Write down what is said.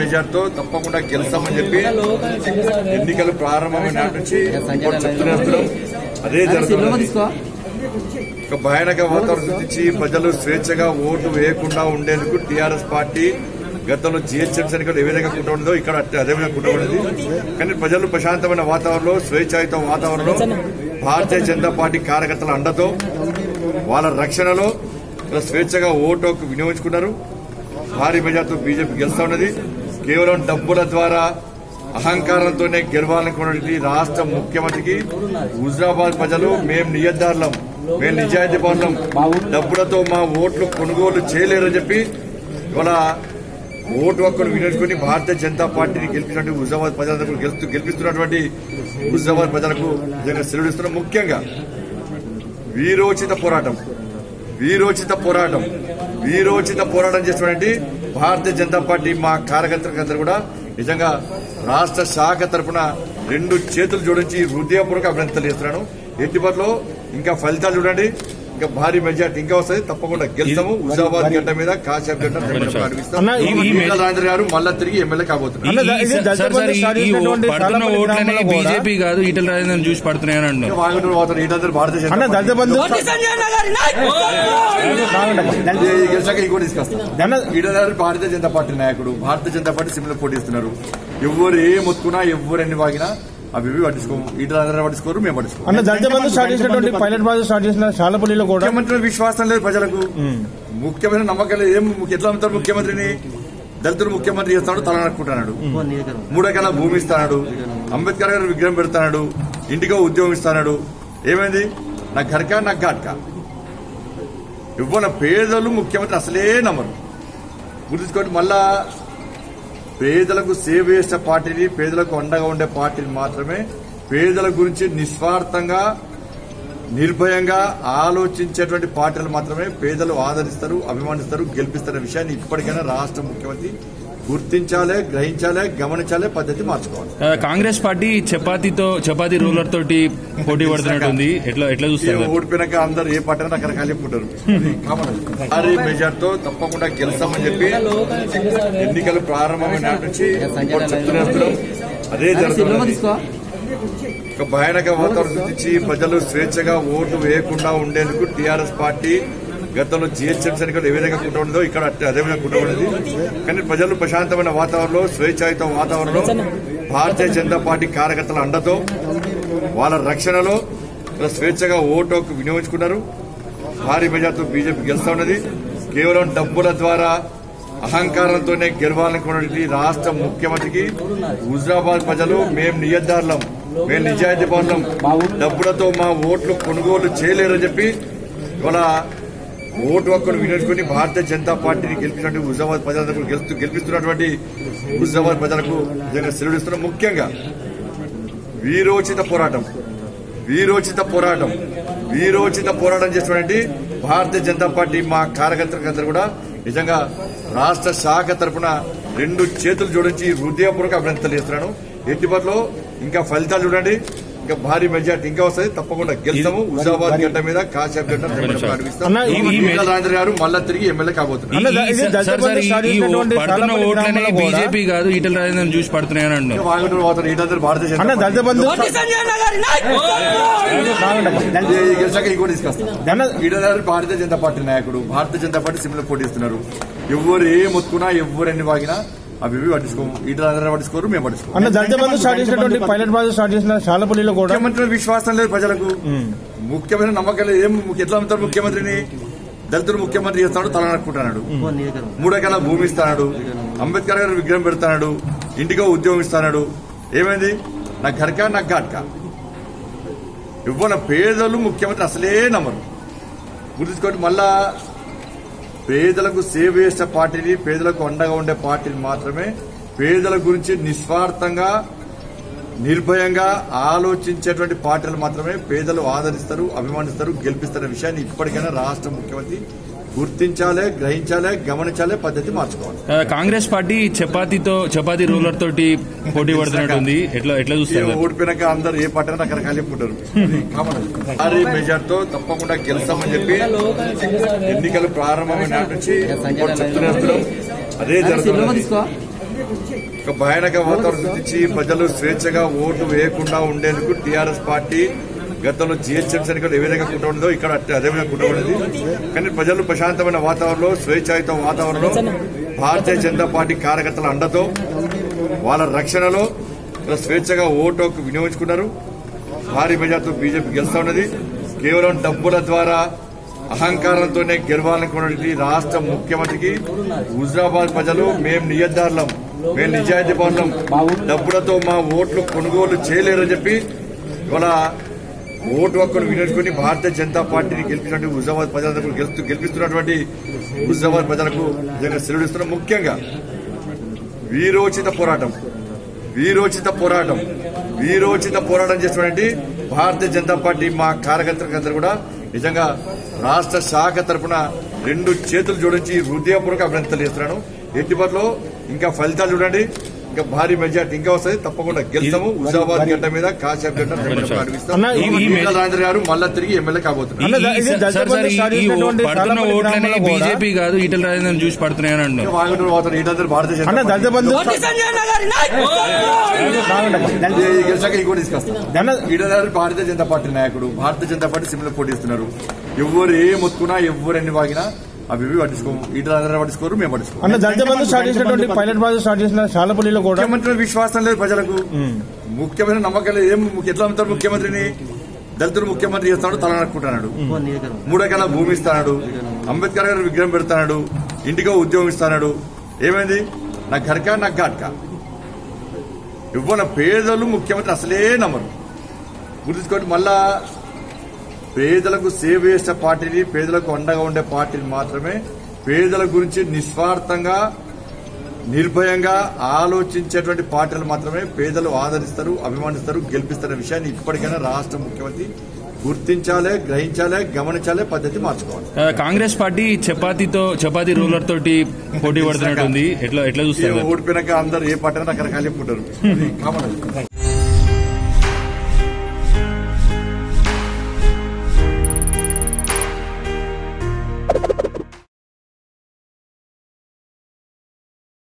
మెజార్టీతో తప్పకుండా గెలుస్తామని చెప్పి ఎన్నికలు ప్రారంభమైన నాటి నుంచి ఇప్పుడు చెప్తూనే వస్తున్నాం అదే జరుగుతుంది ఒక భయానక వాతావరణం సృష్టించి ప్రజలు స్వేచ్ఛగా ఓటు వేయకుండా ఉండేందుకు టీఆర్ఎస్ పార్టీ గతంలో జిహెచ్ఎంసీ ఎన్నికలు ఏ విధంగా కుట్ర ఉండదో ఇక్కడ అట్టే అదే విధంగా కుట్ర ఉండేది కానీ ప్రజలు ప్రశాంతమైన వాతావరణంలో స్వేచ్ఛాయుత వాతావరణంలో భారతీయ జనతా పార్టీ కార్యకర్తల అండతో వాళ్ళ రక్షణలో ఇలా స్వేచ్ఛగా ఓటు హక్కు వినియోగించుకున్నారు భారీ మెజార్టీతో బీజేపీ గెలుస్తా ఉన్నది కేవలం డబ్బుల ద్వారా అహంకారంతోనే గెలవాలనుకున్నటువంటి రాష్ట్ర ముఖ్యమంత్రికి హుజరాబాద్ ప్రజలు మేం నియద్దారులం మేము నిజాయితీ పనులం డబ్బులతో మా ఓట్లు కొనుగోలు చేయలేరని చెప్పి ఇవాళ ఓటు హక్కును వినియోగించుకుని భారతీయ జనతా పార్టీని గెలిపించినటువంటి హుజరాబాద్ ప్రజలకు గెలుస్తూ గెలిపిస్తున్నటువంటి హుజరాబాద్ ప్రజలకు నిజంగా సెలవుడిస్తున్నాం ముఖ్యంగా వీరోచిత పోరాటం వీరోచిత పోరాటం వీరోచిత పోరాటం చేసినటువంటి భారతీయ జనతా పార్టీ మా కార్యకర్తలందరూ కూడా నిజంగా రాష్ట్ర శాఖ తరఫున రెండు చేతులు జోడించి హృదయపూర్వక అభినందనలు చేస్తున్నాను ఎట్టిపట్లో ఇంకా ఫలితాలు చూడండి ఇంకా భారీ మెజార్టీ ఇంకా వస్తుంది తప్పకుండా గెలుస్తాము హుజాబాద్ గడ్డ మీద కాశాప్ గడ్డ అన్న, ఈ- ఈ ఈటల రాజేంద్ర గారు మళ్ళా తిరిగి ఎమ్మెల్యే కాబోతున్నారు అన్న, ఈ- ఇది సార్, దళిత సార్, బంధు ఈ- స్టార్ట్ ఈ చేసినటువంటి పడుతున్న చాలా మంది ఓట్లని గ్రామాల్లో కూడా- బీజేపీ కాదు ఈటల రాజేంద్ర చూసి పడుతున్నాయని అంటున్నారు వాగుడు పోతారు ఈటల భారతీయ అన్న జనతా దళిత పార్టీ బంధు ఈ గెలిచాక ఇంకోటి తీసుకొస్తాను అన్న ఈడగారు భారతీయ జనతా పార్టీ నాయకుడు భారతీయ జనతా పార్టీ సిమ్లో పోటీస్తున్నారు ఎవరు ఏ మొత్తుకున్నా ఎవరు ఎన్ని వాగినా అవి ఇవి పట్టించుకోము ఈటల పట్టించుకోరు మేము పట్టించుకోము అన్న దళిత బంధు స్టార్ట్ చేసినటువంటి పైలట్ బాధ స్టార్ట్ చేసిన చాలపల్లిలో కూడా ముఖ్యమంత్రి విశ్వాసం లేదు ప్రజలకు ముఖ్యమైన నమ్మకం లేదు ఏం ఎట్లా అమ్ముతారు ముఖ్యమంత్రిని దళితుడు ముఖ్యమంత్రి చేస్తాడు తల నట్టుకుంటున్నాడు మూడెకరాల భూమి ఇస్తాడు అంబేద్కర్ గారు విగ్రహం పెడతాడు ఇంటికో ఉద్యోగం ఇస్తాడు ఏమైంది నా ఘర్కా నా ఘాట్కా ఇవ్వన పేదలు ముఖ్యమంత్రి అసలే నమ్మరు గుర్తుంచుకోండి మళ్ళా పేదలకు సేవ చేసే పార్టీని పేదలకు అండగా ఉండే పార్టీని మాత్రమే పేదల గురించి నిస్వార్థంగా నిర్భయంగా ఆలోచించేటువంటి పార్టీలు మాత్రమే పేదలు ఆదరిస్తారు అభిమానిస్తారు గెలిపిస్తున్న విషయాన్ని ఇప్పటికైనా రాష్ట్ర ముఖ్యమంత్రి గుర్తించాలి గ్రహించాలి గమనించాలి పద్ధతి మార్చుకోవాలి ఆ, కాంగ్రెస్ పార్టీ చపాతీతో చపాతీ రోలర్ తోటి పోటీ పడుతున్నట్టుంది ఎట్లా ఎట్లా ఏ చూస్తారు ఓడిపోయినాక అందరు ఏ పార్టీ రకరకాల చెప్పుకుంటారు అది కామన్ అది. భారీ మెజార్టీతో తప్పకుండా గెలుస్తామని చెప్పి ఎన్నికలు ప్రారంభమైన నాటి నుంచి ఇప్పుడు చెప్తూనే వస్తున్నాం అదే జరుగుతుంది ఒక భయానక వాతావరణం సృష్టించి ప్రజలు స్వేచ్ఛగా ఓటు వేయకుండా ఉండేందుకు టీఆర్ఎస్ పార్టీ గతంలో జిహెచ్ఎంసీ ఎన్నికలు ఏ విధంగా కుట్ర ఉండదో ఇక్కడ అట్టే అదే విధంగా కుట్ర ఉండేది కానీ ప్రజలు ప్రశాంతమైన వాతావరణంలో స్వేచ్ఛాయుత వాతావరణంలో భారతీయ జనతా పార్టీ కార్యకర్తల అండతో వాళ్ళ రక్షణలో ఇలా స్వేచ్ఛగా ఓటు హక్కు వినియోగించుకున్నారు భారీ మెజార్టీతో బీజేపీ గెలుస్తా ఉన్నది కేవలం డబ్బుల ద్వారా అహంకారంతోనే గెలవాలనుకున్నటువంటి రాష్ట్ర ముఖ్యమంత్రికి హుజరాబాద్ ప్రజలు మేం నియద్దారులం మేము నిజాయితీ పనులం డబ్బులతో మా ఓట్లు కొనుగోలు చేయలేరని చెప్పి ఇవాళ ఓటు హక్కును వినియోగించుకుని భారతీయ జనతా పార్టీని గెలిపించినటువంటి హుజరాబాద్ ప్రజలకు గెలుస్తూ గెలిపిస్తున్నటువంటి హుజరాబాద్ ప్రజలకు నిజంగా సెలవుడిస్తున్నాం ముఖ్యంగా వీరోచిత పోరాటం వీరోచిత పోరాటం వీరోచిత పోరాటం చేసినటువంటి భారతీయ జనతా పార్టీ మా కార్యకర్తలందరూ కూడా నిజంగా రాష్ట్ర శాఖ తరఫున రెండు చేతులు జోడించి హృదయపూర్వక అభినందనలు చేస్తున్నాను ఎట్టిపట్లో ఇంకా ఫలితాలు చూడండి ఇంకా భారీ మెజార్టీ ఇంకా వస్తుంది తప్పకుండా గెలుస్తాము హుజాబాద్ గడ్డ మీద కాశాప్ గడ్డ అన్న, ఈ- ఈ- ఈటల రాజేంద్ర గారు మళ్ళా తిరిగి ఎమ్మెల్యే కాబోతున్నారు అన్న, ఈ- ఇది సార్, దళిత సార్, బంధు ఈ- స్టార్ట్ ఈ చేసినటువంటి చాలా పడుతున్న మంది ఓట్లని గ్రామాల్లో కూడా- బీజేపీ కాదు ఈటల రాజేంద్ర చూసి పడుతున్నాయని అంటున్నారు వాగుడు పోతారు ఈటల భారతీయ అన్న జనతా దళిత పార్టీ. బంధు ఈ గెలిచాక ఇంకోటి తీసుకొస్తాను అన్న ఈడగారు భారతీయ జనతా పార్టీ నాయకుడు భారతీయ జనతా పార్టీ సిమ్లో పోటీస్తున్నారు ఎవరు ఏ మొత్తుకున్నా ఎవరు ఎన్ని వాగినా అవి ఇవి పట్టించుకోము ఈటల పట్టించుకోరు మేము పట్టించుకోము అన్న దళిత బంధు స్టార్ట్ చేసినటువంటి పైలట్ బాధ స్టార్ట్ చేసిన చాలపల్లిలో కూడా ముఖ్యమంత్రి విశ్వాసం లేదు ప్రజలకు ముఖ్యమైన నమ్మకం లేదు ఏం ఎట్లా అమ్ముతారు ముఖ్యమంత్రిని దళితుడు ముఖ్యమంత్రి చేస్తాడు తల నట్టుకుంటున్నాడు మూడెకరాల భూమి ఇస్తాడు అంబేద్కర్ గారు విగ్రహం పెడతాడు ఇంటికో ఉద్యోగం ఇస్తాడు ఏమైంది నా ఘర్కా నా ఘాట్కా ఇవ్వన పేదలు ముఖ్యమంత్రి అసలే నమ్మరు గుర్తుంచుకోండి మళ్ళా పేదలకు సేవ చేసే పార్టీని పేదలకు అండగా ఉండే పార్టీని మాత్రమే పేదల గురించి నిస్వార్థంగా నిర్భయంగా ఆలోచించేటువంటి పార్టీలు మాత్రమే పేదలు ఆదరిస్తారు అభిమానిస్తారు గెలిపిస్తున్న విషయాన్ని ఇప్పటికైనా రాష్ట్ర ముఖ్యమంత్రి గుర్తించాలి గ్రహించాలి గమనించాలి పద్ధతి మార్చుకోవాలి ఆ, కాంగ్రెస్ పార్టీ చపాతీతో చపాతీ రోలర్ తోటి పోటీ పడుతున్నట్టుంది ఎట్లా ఎట్లా ఏ చూస్తారు ఓడిపోయినాక అందరు ఏ పార్టీ రకరకాల చెప్పుకుంటారు అది కామన్ అది. భారీ మెజార్టీతో తప్పకుండా గెలుస్తామని చెప్పి ఎన్నికలు ప్రారంభమైన నాటి నుంచి ఇప్పుడు చెప్తూనే వస్తున్నాం అదే జరుగుతుంది ఒక భయానక వాతావరణం సృష్టించి ప్రజలు స్వేచ్ఛగా ఓటు వేయకుండా ఉండేందుకు టీఆర్ఎస్ పార్టీ గతంలో జిహెచ్ఎంసీ ఎన్నికలు ఏ విధంగా కుట్రబడిందో ఇక్కడ అట్టే అదే విధంగా కుట్రబడింది కానీ ప్రజలు ప్రశాంతమైన వాతావరణంలో స్వేచ్ఛాయుత వాతావరణంలో భారతీయ జనతా పార్టీ కార్యకర్తల అండతో వాళ్ళ రక్షణలో ఇలా స్వేచ్ఛగా ఓటు హక్కు వినియోగించుకున్నారు భారీ మెజార్టీతో బీజేపీ గెలుస్తా ఉన్నది కేవలం డబ్బుల ద్వారా అహంకారంతోనే గెలవాలనుకున్నటువంటి రాష్ట్ర ముఖ్యమంత్రికి హుజరాబాద్ ప్రజలు మేం నియద్దారులం మేము నిజాయితీ పరులం డబ్బులతో మా ఓట్లు కొనుగోలు చేయలేరని చెప్పి ఇవాళ ఓటు హక్కును వినియోగించుకుని భారతీయ జనతా పార్టీని గెలిపినటువంటి హుజరాబాద్ ప్రజలకు గెలుస్తూ గెలిపిస్తున్నటువంటి హుజరాబాద్ ప్రజలకు నిజంగా సెలవుడిస్తున్నాం ముఖ్యంగా వీరోచిత పోరాటం వీరోచిత పోరాటం వీరోచిత పోరాటం చేసినటువంటి భారతీయ జనతా పార్టీ మా కార్యకర్తలందరూ కూడా నిజంగా రాష్ట్ర శాఖ తరపున రెండు చేతులు జోడించి హృదయపూర్వక అభినందనలు చేస్తున్నాను ఎట్టిపట్లో ఇంకా ఫలితాలు చూడండి ఇంకా భారీ మెజార్టీ ఇంకా వస్తుంది తప్పకుండా గెలుస్తాము హుజాబాద్ గడ్డ మీద కాశాప్ గడ్డ అన్న, ఈ- ఈ మే- రాజేంద్ర గారు మళ్ళా తిరిగి ఎమ్మెల్యే కాబోతున్నారు అన్న, ఈ- ఈ- ఇది సార్, సార్, దళిత ఈ- ఈ బంధు పడుతున్న చాలా మంది ఓట్లని గ్రామాల్లో కూడా- బీజేపీ కాదు ఈటల రాజేంద్ర చూసి పడుతున్నాయని అంటున్నారు వాగటూరు పోతారు ఈటందరూ భారతీయ అన్న జనతా దళిత పార్టీ బంధు ఈ గెలిచాక ఈ కూడా తీసుకొస్తాం అన్న ఈడగారు భారతీయ జనతా పార్టీ నాయకుడు భారతీయ జనతా పార్టీ సిమ్లో పోటీస్తున్నారు ఎవరు ఏ మొత్తుకున్నా ఎవరు ఎన్ని వాగినా అవి ఇవి పట్టించుకోము ఈటలందరూ పట్టించుకోరు మేము పట్టించుకోము అన్న దళిత బంధు స్టార్ట్ చేసినటువంటి పైలట్ బాధ స్టార్ట్ చేసిన చాలపల్లిలో కూడా ముఖ్యమంత్రి విశ్వాసం లేదు ప్రజలకు ముఖ్యమైన నమ్మకం లేదు ఏం ఎట్లా అమ్ముతారు ముఖ్యమంత్రిని దళితులు ముఖ్యమంత్రి చేస్తాడు తల నడుకుంటున్నాడు మూడెకరాల భూమి ఇస్తాడు అంబేద్కర్ గారు విగ్రహం పెడతాడు ఇంటికో ఉద్యోగం ఇస్తాడు ఏమైంది నా ఘర్కా నా ఘాట్కా ఇవ్వన పేదలు ముఖ్యమంత్రి అసలే నమ్మరు గుర్తుంచుకోండి మళ్ళా పేదలకు సేవ చేసే పార్టీని పేదలకు అండగా ఉండే పార్టీని మాత్రమే పేదల గురించి నిస్వార్థంగా నిర్భయంగా ఆలోచించేటువంటి పార్టీలు మాత్రమే పేదలు ఆదరిస్తారు అభిమానిస్తారు గెలిపిస్తున్న విషయాన్ని ఇప్పటికైనా రాష్ట్ర ముఖ్యమంత్రి గుర్తించాలే గ్రహించాలే గమనించాలే పద్ధతి మార్చుకోవాలి ఆ, కాంగ్రెస్ పార్టీ చపాతీతో చపాతీ రోలర్ తోటి పోటీ పడుతున్నట్టుంది ఎట్లా ఎట్లా చూస్తారు ఓడిపోయినాక అందరు ఏ పార్టీ రకరకాలు చెప్పుకుంటారు అది కామన్ అది.